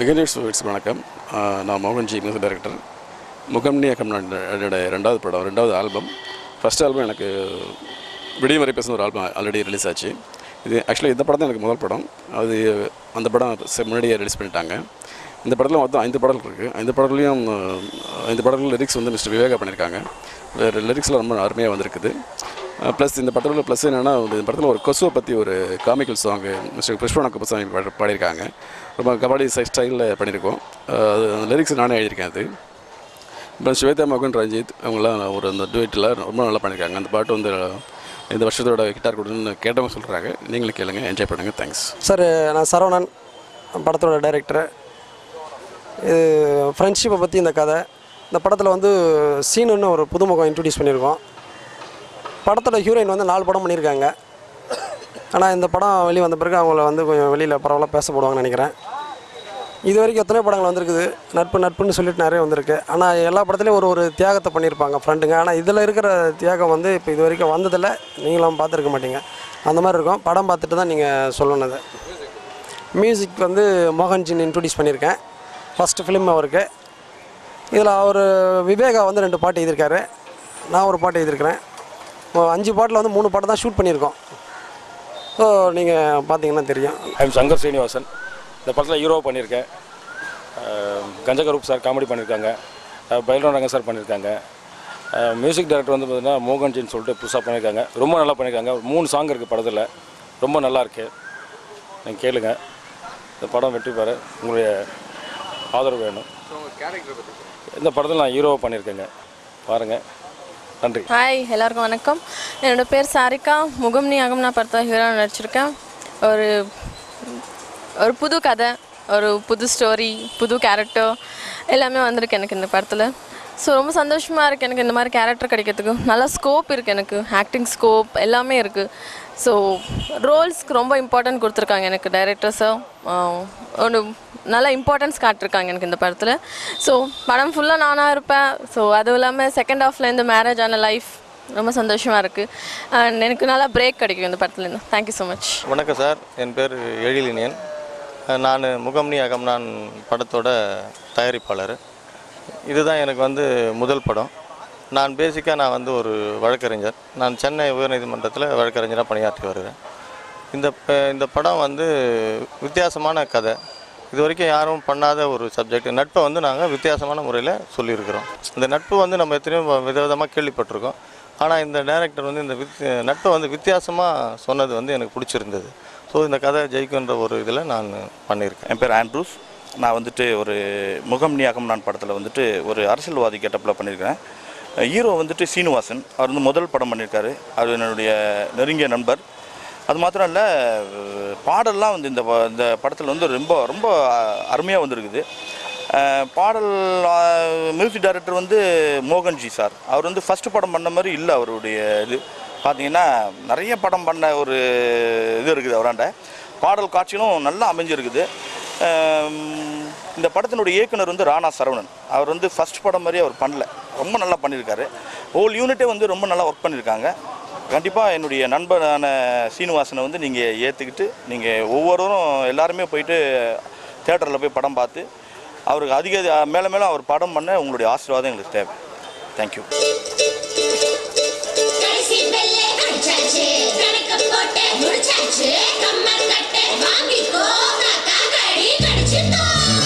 டிகனியர் sweets வணக்கம் ஆஹ் நான் Mohan G music director முகம்னி அக்கம் என்னோட ரெண்டாவது படம் ரெண்டாவது ஆல்பம் ஃபஸ்ட் ஆல்பம் எனக்கு விடியமறை பேசுன ஒரு ஆல்பம் ஆல்ரெடி ரிலீஸ் ஆச்சு இது ஆக்சுவலி இந்த படம் தான் எனக்கு முதல் படம் அது அந்த படம் செ- முன்னாடியே ரிலீஸ் பண்ணிட்டாங்க இந்த படத்தில் மொத்தம் ஐந்து பாடல்கள் இருக்குது ஐந்து பாடல்லையும் ஆஹ், ஐந்து பாடல்கள் லிரிக்ஸ் வந்து மிஸ்டர் விவேகா பண்ணியிருக்காங்க லிரிக்ஸ்லாம் ரொம்ப அருமையாக வந்திருக்குது ப்ளஸ் இந்த படத்தில் ப்ளஸ் என்னென்னா இந்த படத்தில் ஒரு கொசுவை பற்றி ஒரு comical song Mister Pushpavana Kuppusamy பாடி பாடியிருக்காங்க ரொம்ப கபாடி சை ஸ்டைலில் பண்ணியிருக்கோம் அஹ் அது அந்த லிரிக்ஸ் நானே எழுதியிருக்கேன் அது அப்புறம் ஸ்வேதா மகன் ரஞ்சித் அவங்களாம் ஒரு அந்த டுவெட்டில் ரொம்ப நல்லா பண்ணியிருக்காங்க அந்த பாட்டு வந்து இந்த வருஷத்தோட கிட்டார் கொடுன்னு கேட்டவங்க சொல்கிறாங்க நீங்களும் கேளுங்க என்ஜாய் பண்ணுங்கள் தேங்க்ஸ் சார் நான் சரவணன் படத்தோட டைரக்டர் இது ஃப்ரெண்ட்ஷிப்பை பற்றி இந்த கதை இந்த படத்தில் வந்து சீனுன்னு ஒரு புதுமுகம் இன்ட்ரடியூஸ் பண்ணியிருக்கோம் படத்தோட ஹீரோயின் வந்து நாலு படம் பண்ணியிருக்காங்க ஆனால் இந்த படம் வெளியே வந்த பிறகு அவங்கள வந்து கொஞ்சம் வெளியில் பரவாயில்ல பேசப்படுவாங்கன்னு நினைக்கிறேன் இது வரைக்கும் எத்தனை படங்கள் வந்திருக்குது நட்பு நட்புன்னு சொல்லிட்டு நிறைய வந்திருக்கு ஆனால் எல்லா படத்துலையும் ஒரு ஒரு தியாகத்தை பண்ணியிருப்பாங்க ஃப்ரெண்டுங்க ஆனால் இதில் இருக்கிற தியாகம் வந்து இப்போ இது வரைக்கும் வந்ததில்லை நீங்களும் பார்த்துருக்க மாட்டீங்க அந்த மாதிரி இருக்கும் படம் பார்த்துட்டு தான் நீங்கள் சொல்லணும் அது மியூசிக் வந்து மோகன்ஜின் இன்ட்ரடியூஸ் பண்ணியிருக்கேன் ஃபஸ்ட்டு ஃபிலிம் அவருக்கு இதில் அவர் விவேகா வந்து ரெண்டு பாட்டு எழுதியிருக்காரு நான் ஒரு பாட்டு எழுதியிருக்கிறேன் இப்போ அஞ்சு பாட்டில் வந்து மூணு பாட்டு தான் ஷூட் பண்ணியிருக்கோம் ஸோ நீங்கள் பார்த்தீங்கன்னா தெரியும் ஐம் சங்கர் ஸ்ரீனிவாசன் இந்த படத்தில் ஹீரோ பண்ணியிருக்கேன் அஹ் கஞ்சகரூப் சார் காமெடி பண்ணியிருக்காங்க அஹ் பைலோன் ரங்க சார் பண்ணியிருக்காங்க மியூசிக் டைரக்டர் வந்து பார்த்தீங்கன்னா மோகன்ஜின்னு சொல்லிட்டு புதுசாக பண்ணியிருக்காங்க ரொம்ப நல்லா பண்ணியிருக்காங்க ஒரு மூணு சாங் இருக்குது படத்தில் ரொம்ப நல்லா இருக்கு நீங்கள் கேளுங்க இந்த படம் வெற்றி பெற உங்களுடைய ஆதரவு வேணும் இந்த படத்தில் நான் ஹீரோவாக பண்ணியிருக்கேங்க பாருங்கள் நன்றி ஹாய் எல்லாருக்கும் வணக்கம் என்னோட பேர் சாரிகா முகம்னி அகம்னா பார்த்தா ஹீரோ நடிச்சிருக்கேன் ஒரு ஒரு புது கதை ஒரு புது ஸ்டோரி புது கேரக்டர் எல்லாமே வந்திருக்கு எனக்கு இந்த படத்தில் ஸோ ரொம்ப சந்தோஷமாக இருக்குது எனக்கு இந்த மாதிரி கேரக்டர் கிடைக்கிறதுக்கு நல்லா ஸ்கோப் இருக்குது எனக்கு ஆக்டிங் ஸ்கோப் எல்லாமே இருக்குது ஸோ ரோல்ஸ்க்கு ரொம்ப இம்பார்ட்டன்ட் கொடுத்துருக்காங்க எனக்கு டைரக்டர்ஸாக ஒரு நல்ல இம்பார்ட்டன்ஸ் காட்டிருக்காங்க எனக்கு இந்த படத்தில் ஸோ படம் ஃபுல்லாக நானாக இருப்பேன் ஸோ அதுவும் இல்லாமல் செகண்ட் ஹாஃப்ல இந்த மேரேஜ் ஆன லைஃப் ரொம்ப சந்தோஷமாக இருக்குது அண்ட் எனக்கு நல்லா பிரேக் கிடைக்கும் இந்த படத்துலேருந்து தேங்க்யூ ஸோ மச் வணக்கம் சார் என் பேர் எழிலினியன் நான் முகம்னி அகம்னான் படத்தோட தயாரிப்பாளர் இதுதான் எனக்கு வந்து முதல் படம் நான் பேசிக்காக நான் வந்து ஒரு வழக்கறிஞர் நான் சென்னை உயர்நீதிமன்றத்தில் வழக்கறிஞராக பணியாற்றி வருகிறேன் இந்த ப- இந்த படம் வந்து வித்தியாசமான கதை இது வரைக்கும் யாரும் பண்ணாத ஒரு சப்ஜெக்ட் நட்பை வந்து நாங்கள் வித்தியாசமான முறையில் சொல்லியிருக்கிறோம் இந்த நட்பு வந்து நம்ம எத்தனையோ விதவிதமாக கேள்விப்பட்டிருக்கோம் ஆனால் இந்த டைரக்டர் வந்து இந்த வித் நட்பை வந்து வித்தியாசமாக சொன்னது வந்து எனக்கு பிடிச்சிருந்தது ஸோ இந்த கதை ஜெயிக்குன்ற ஒரு இதில் நான் பண்ணியிருக்கேன் என் பேர் ஆண்ட்ரூஸ் நான் வந்துட்டு ஒரு முகம் நியாகம் நான் படத்தில் வந்துட்டு ஒரு அரசியல்வாதி கெட்டப்பில் பண்ணியிருக்கிறேன் ஹீரோ வந்துட்டு சீனிவாசன் அவர் வந்து முதல் படம் பண்ணியிருக்காரு அவர் என்னுடைய நெருங்கிய நண்பர் அது மாத்திரம் இல்லை பாடல்லாம் வந்து இந்த ப- இந்த படத்தில் வந்து ரொம்ப ரொம்ப அருமையாக வந்திருக்குது அஹ் பாடல் மியூசிக் டைரக்டர் வந்து மோகன்ஜி சார் அவர் வந்து ஃபஸ்ட்டு படம் பண்ண மாதிரி இல்லை அவருடைய இது பார்த்தீங்கன்னா நிறைய படம் பண்ண ஒரு இது இருக்குது அவராண்ட பாடல் காட்சிகளும் நல்லா அமைஞ்சிருக்குது அஹ் இந்த படத்தினுடைய இயக்குனர் வந்து ராணா சரவணன் அவர் வந்து ஃபஸ்ட் படம் மாதிரி அவர் பண்ணல ரொம்ப நல்லா பண்ணியிருக்காரு ஹோல் யூனிட்டே வந்து ரொம்ப நல்லா ஒர்க் பண்ணியிருக்காங்க கண்டிப்பாக என்னுடைய நண்பனான சீனிவாசனை வந்து நீங்கள் ஏற்றுக்கிட்டு நீங்கள் ஒவ்வொருவரும் எல்லாருமே போயிட்டு தேட்டரில் போய் படம் பார்த்து அவருக்கு அதிக மேலே மேலே அவர் படம் பண்ண உங்களுடைய ஆசீர்வாதம் எங்களுக்கு தேவை தேங்க்யூ கடைசி பெல்லே அடிச்சாச்சு கணக்கு போட்டு முடிச்சாச்சு கம்மர் கட்டு வாங்கிக்கோ காக்கா கடி கடிச்சுக்கோ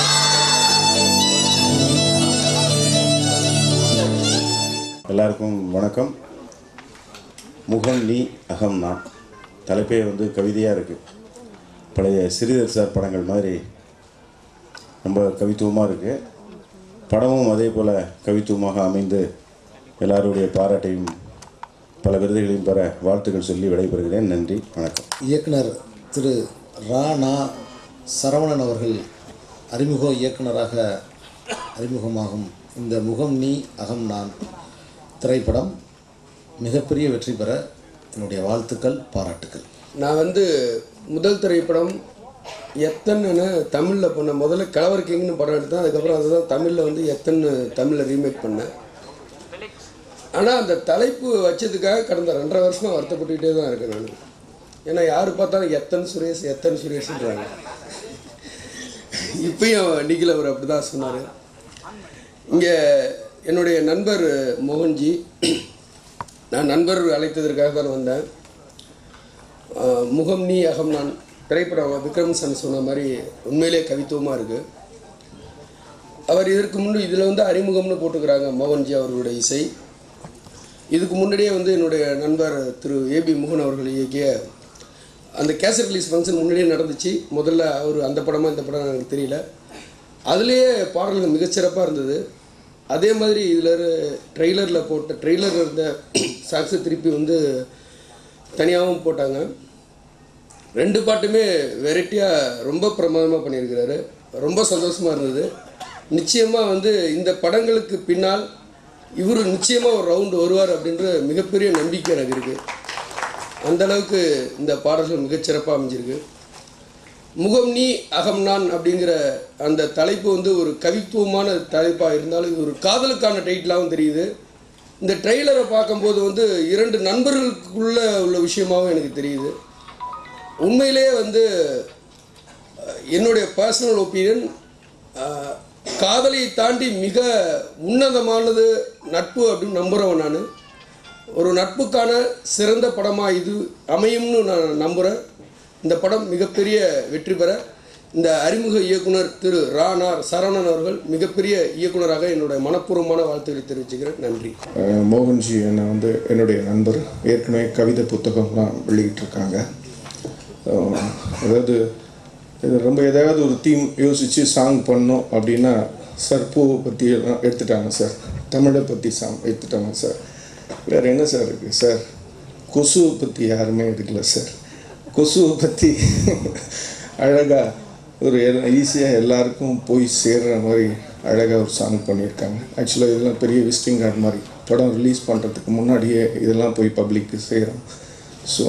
எல்லாருக்கும் வணக்கம் முகம் நீ அகம் நான் தலைப்பே வந்து கவிதையாக இருக்குது பழைய சிறிதர் சார் படங்கள் மாதிரி ரொம்ப கவித்துவமாக இருக்குது படமும் அதே போல் கவித்துவமாக அமைந்து எல்லாருடைய பாராட்டையும் பல விருதுகளையும் பெற வாழ்த்துக்கள் சொல்லி விடைபெறுகிறேன் நன்றி வணக்கம் இயக்குனர் திரு ரா நா சரவணன் அவர்கள் அறிமுக இயக்குனராக அறிமுகமாகும் இந்த முகம் நீ அகம் நான் திரைப்படம் மிகப்பெரிய வெற்றி பெற என்னுடைய வாழ்த்துக்கள் பாராட்டுக்கள் நான் வந்து முதல் திரைப்படம் எத்தனைன்னு தமிழில் பண்ண முதல்ல கலவர் கிங்னு படம் எடுத்தேன் அதுக்கப்புறம் அதுதான் தமிழில் வந்து எத்தனை தமிழில் ரீமேக் பண்ணேன் ஆனால் அந்த தலைப்பு வச்சதுக்காக கடந்த ரெண்டரை வருஷமாக வருத்தப்பட்டுக்கிட்டே தான் இருக்கேன் நான் ஏன்னா யார் பார்த்தாலும் எத்தனை சுரேஷ் எத்தனை சுரேஷ்ன்றாங்க இப்பயும் நிகில் அவர் அப்படி தான் சொன்னார் இங்கே என்னுடைய நண்பர் மோகன்ஜி நான் நண்பர் அழைத்ததற்காக தான் வந்தேன் ஆஹ் முகம் நீ அகம் நான் திரைப்படம் விக்ரம் சன் சொன்ன மாதிரி உண்மையிலே கவித்துவமாக இருக்குது அவர் இதற்கு முன்பு இதில் வந்து அறிமுகம்னு போட்டுக்கிறாங்க மோகன்ஜி அவர்களுடைய இசை இதுக்கு முன்னாடியே வந்து என்னுடைய நண்பர் திரு ஏபி மோகன் அவர்கள் இயக்கிய அந்த கேசட் ரிலீஸ் ஃபங்க்ஷன் முன்னாடியே நடந்துச்சு முதல்ல அவர் அந்த படமா இந்த படம் எனக்கு தெரியல அதுலேயே பாடல்கள் மிகச்சிறப்பாக இருந்தது அதே மாதிரி இதில் ட்ரெய்லரில் போட்ட ட்ரெய்லர் இருந்த சாங்ஸை திருப்பி வந்து தனியாகவும் போட்டாங்க ரெண்டு பாட்டுமே வெரைட்டியாக ரொம்ப பிரமாதமாக பண்ணியிருக்கிறாரு ரொம்ப சந்தோஷமாக இருந்தது நிச்சயமாக வந்து இந்த படங்களுக்கு பின்னால் இவர் நிச்சயமாக ஒரு ரவுண்டு வருவார் அப்படின்ற மிகப்பெரிய நம்பிக்கை எனக்கு இருக்குது அந்த அளவுக்கு இந்த பாடல்கள் மிகச்சிறப்பாக அமைஞ்சிருக்கு முகம் நீ அகம் நான் அப்படிங்கிற அந்த தலைப்பு வந்து ஒரு கவித்துவமான தலைப்பாக இருந்தாலும் இது ஒரு காதலுக்கான டைட்டிலாகவும் தெரியுது இந்த ட்ரெய்லரை பார்க்கும்போது வந்து இரண்டு நண்பர்களுக்குள்ள உள்ள விஷயமாகவும் எனக்கு தெரியுது உண்மையிலேயே வந்து அஹ், என்னுடைய பர்சனல் ஒப்பீனியன் காதலை தாண்டி மிக உன்னதமானது நட்பு அப்படின்னு நம்புகிறவன் நான் ஒரு நட்புக்கான சிறந்த படமாக இது அமையும்னு நான் நம்புகிறேன் இந்த படம் மிகப்பெரிய வெற்றி பெற இந்த அறிமுக இயக்குனர் திரு ராணார் சரவணன் அவர்கள் மிகப்பெரிய இயக்குனராக என்னுடைய மனப்பூர்வமான வாழ்த்துக்களை தெரிவிச்சுக்கிறேன் நன்றி அஹ் மோகன்ஜி என்னை வந்து என்னுடைய நண்பர் ஏற்கனவே கவிதை புத்தகம்லாம் வெளியிட்டிருக்காங்க அஹ் அதாவது இது ரொம்ப ஏதாவது ஒரு தீம் யோசித்து சாங் பண்ணோம் அப்படின்னா சார் பூவை பற்றி எல்லாம் எடுத்துட்டாங்க சார் தமிழை பற்றி சாங் எடுத்துட்டாங்க சார் வேறு என்ன சார் இருக்குது சார் கொசுவை பற்றி யாருமே எடுக்கல சார் கொசுவை பற்றி அழகாக ஒரு ஈஸியாக எல்லாருக்கும் போய் சேர்ற மாதிரி அழகாக ஒரு சாங் பண்ணியிருக்காங்க ஆக்சுவலாக இதெல்லாம் பெரிய விசிட்டிங் கார்டு மாதிரி படம் ரிலீஸ் பண்ணுறதுக்கு முன்னாடியே இதெல்லாம் போய் பப்ளிக்கு சேரும் ஸோ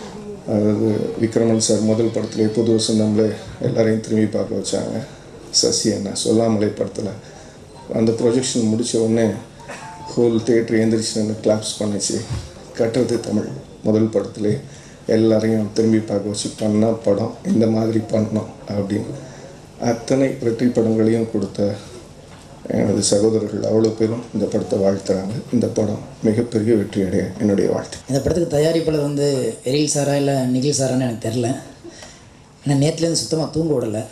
அதாவது விக்ரமன் சார் முதல் படத்துல புது வருஷம் நம்மளை எல்லாரையும் திரும்பி பார்க்க வச்சாங்க சசி என்ன சொல்லாமலை படத்தில் அந்த ப்ரொஜெக்ஷன் முடிச்ச உடனே ஹோல் தேட்டர் எந்திரிச்சு நின்று கிளாப்ஸ் பண்ணிச்சு கட்டுறது தமிழ் முதல் படத்துலேயே எல்லாரையும் திரும்பி பார்க்க வச்சு பண்ண படம் இந்த மாதிரி பண்ணோம் அப்படின்னு அத்தனை வெற்றி படங்களையும் கொடுத்த எனது சகோதரர்கள் அவ்வளோ பேரும் இந்த படத்தை வாழ்த்துறாங்க இந்த படம் மிகப்பெரிய வெற்றி அடைய என்னுடைய வாழ்த்து இந்த படத்துக்கு தயாரிப்பாளர் வந்து எரில் சாரா இல்லை நிகில் சாரான்னு எனக்கு தெரில ஏன்னா நேற்றுலேருந்து சுத்தமாக தூங்க விடலை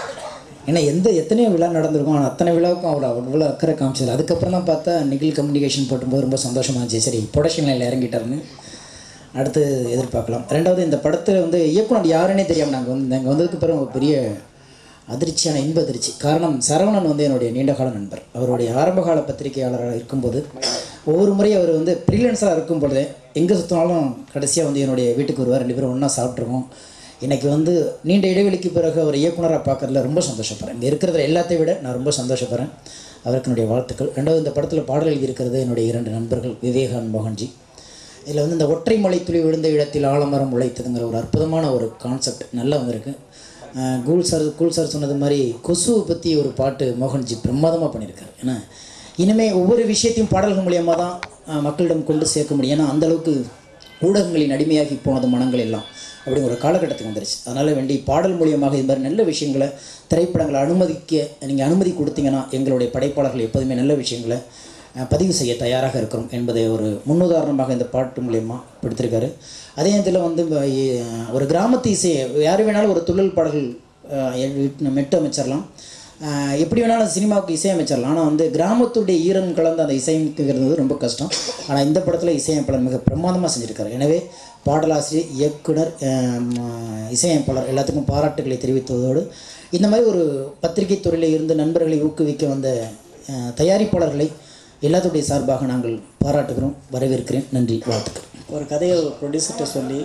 ஏன்னா எந்த எத்தனையோ விழா நடந்திருக்கும் ஆனால் அத்தனை விழாவுக்கும் அவர் அவ்வளோ அக்கறை காமிச்சது அதுக்கப்புறம் தான் பார்த்தா நிகில் கம்யூனிகேஷன் போட்டும்போது ரொம்ப சந்தோஷமாக இருந்துச்சு சரி ப்ரொடக்ஷன் லைனில் இறங்கிட்டாருன்னு அடுத்து எதிர்பார்க்கலாம் ரெண்டாவது இந்த படத்தில் வந்து இயக்குனர் யாருன்னே தெரியாமல் நாங்கள் வந்து நாங்கள் வந்ததுக்கு பிறகு ஒரு பெரிய அதிர்ச்சியான இன்ப அதிர்ச்சி காரணம் சரவணன் வந்து என்னுடைய நீண்டகால நண்பர் அவருடைய ஆரம்பகால பத்திரிகையாளராக இருக்கும்போது ஒவ்வொரு முறையும் அவர் வந்து ஃப்ரீலான்ஸராக இருக்கும் பொழுதே எங்கே சுற்றினாலும் கடைசியாக வந்து என்னுடைய வீட்டுக்கு வருவார் ரெண்டு பேரும் ஒன்றா சாப்பிட்ருக்கோம் இன்னைக்கு வந்து நீண்ட இடைவெளிக்கு பிறகு அவர் இயக்குனராக பார்க்கறதுல ரொம்ப சந்தோஷப்படுறேன் இங்கே இருக்கிறதுல எல்லாத்தையும் விட நான் ரொம்ப சந்தோஷப்படுறேன் அவருக்கு என்னுடைய வாழ்த்துக்கள் ரெண்டாவது இந்த படத்தில் பாடல் எழுதியிருக்கிறது என்னுடைய இரண்டு நண்பர்கள் விவேகான் மோகன்ஜி இதில் வந்து இந்த ஒற்றை மலை துளி விழுந்த இடத்தில் ஆலமரம் உழைத்ததுங்கிற ஒரு அற்புதமான ஒரு கான்செப்ட் நல்லா வந்திருக்கு அஹ் கூல் சார் கூல் சார் சொன்னது மாதிரி கொசுவை பற்றி ஒரு பாட்டு மோகன்ஜி பிரமாதமாக பண்ணியிருக்காரு ஏன்னா இனிமேல் ஒவ்வொரு விஷயத்தையும் பாடல்கள் மூலியமாக தான் அஹ், மக்களிடம் கொண்டு சேர்க்க முடியும் ஏன்னா அந்தளவுக்கு ஊடகங்களின் அடிமையாகி போனது மனங்கள் எல்லாம் அப்படிங்கிற ஒரு காலகட்டத்துக்கு வந்துருச்சு அதனால் வேண்டி பாடல் மூலியமாக இது மாதிரி நல்ல விஷயங்களை திரைப்படங்களை அனுமதிக்க நீங்கள் அனுமதி கொடுத்தீங்கன்னா எங்களுடைய படைப்பாளர்கள் எப்போதுமே நல்ல விஷயங்களை அஹ், பதிவு செய்ய தயாராக இருக்கிறோம் என்பதை ஒரு முன்னுதாரணமாக இந்த பாட்டு மூலியமாக படுத்திருக்காரு அதே நேரத்தில் வந்து அஹ், ஒரு கிராமத்து இசையை யார் வேணாலும் ஒரு துள்ளல் பாடல்கள் அஹ், எ- மெட்டு அமைச்சிடலாம் அஹ், எப்படி வேணாலும் சினிமாவுக்கு இசையமைச்சிடலாம் ஆனால் வந்து கிராமத்துடைய ஈரம் கலந்து அந்த இசையமைக்கிறது ரொம்ப கஷ்டம் ஆனால் இந்த படத்தில் இசையமைப்பாளர் மிக பிரமாதமாக செஞ்சுருக்காரு எனவே பாடலாசிரியர் இயக்குனர் அஹ், ம- இசையமைப்பாளர் எல்லாத்துக்கும் பாராட்டுகளை தெரிவித்ததோடு இந்த மாதிரி ஒரு பத்திரிகை துறையில் இருந்து நண்பர்களை ஊக்குவிக்க வந்த அஹ், தயாரிப்பாளர்களை எல்லாத்துடைய சார்பாக நாங்கள் பாராட்டுகிறோம் வரவேற்கிறேன் நன்றி வாழ்த்துக்கள் ஒரு கதையை ஒரு ப்ரொடியூசர்கிட்ட சொல்லி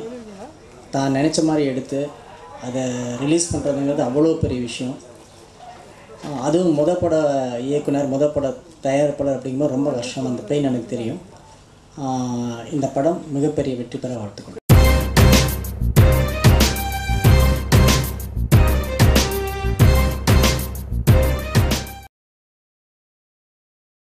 தான் நினச்ச மாதிரி எடுத்து அதை ரிலீஸ் பண்ணுறதுங்கிறது அவ்வளோ பெரிய விஷயம் அஹ் அதுவும் முத பட இயக்குனர் முத பட தயாரிப்பாளர் அப்படிங்கும்போது ரொம்ப கஷ்டம் அந்த பெயின் எனக்கு தெரியும் அஹ் இந்த படம் மிகப்பெரிய வெற்றி பெற வாழ்த்துக்கள்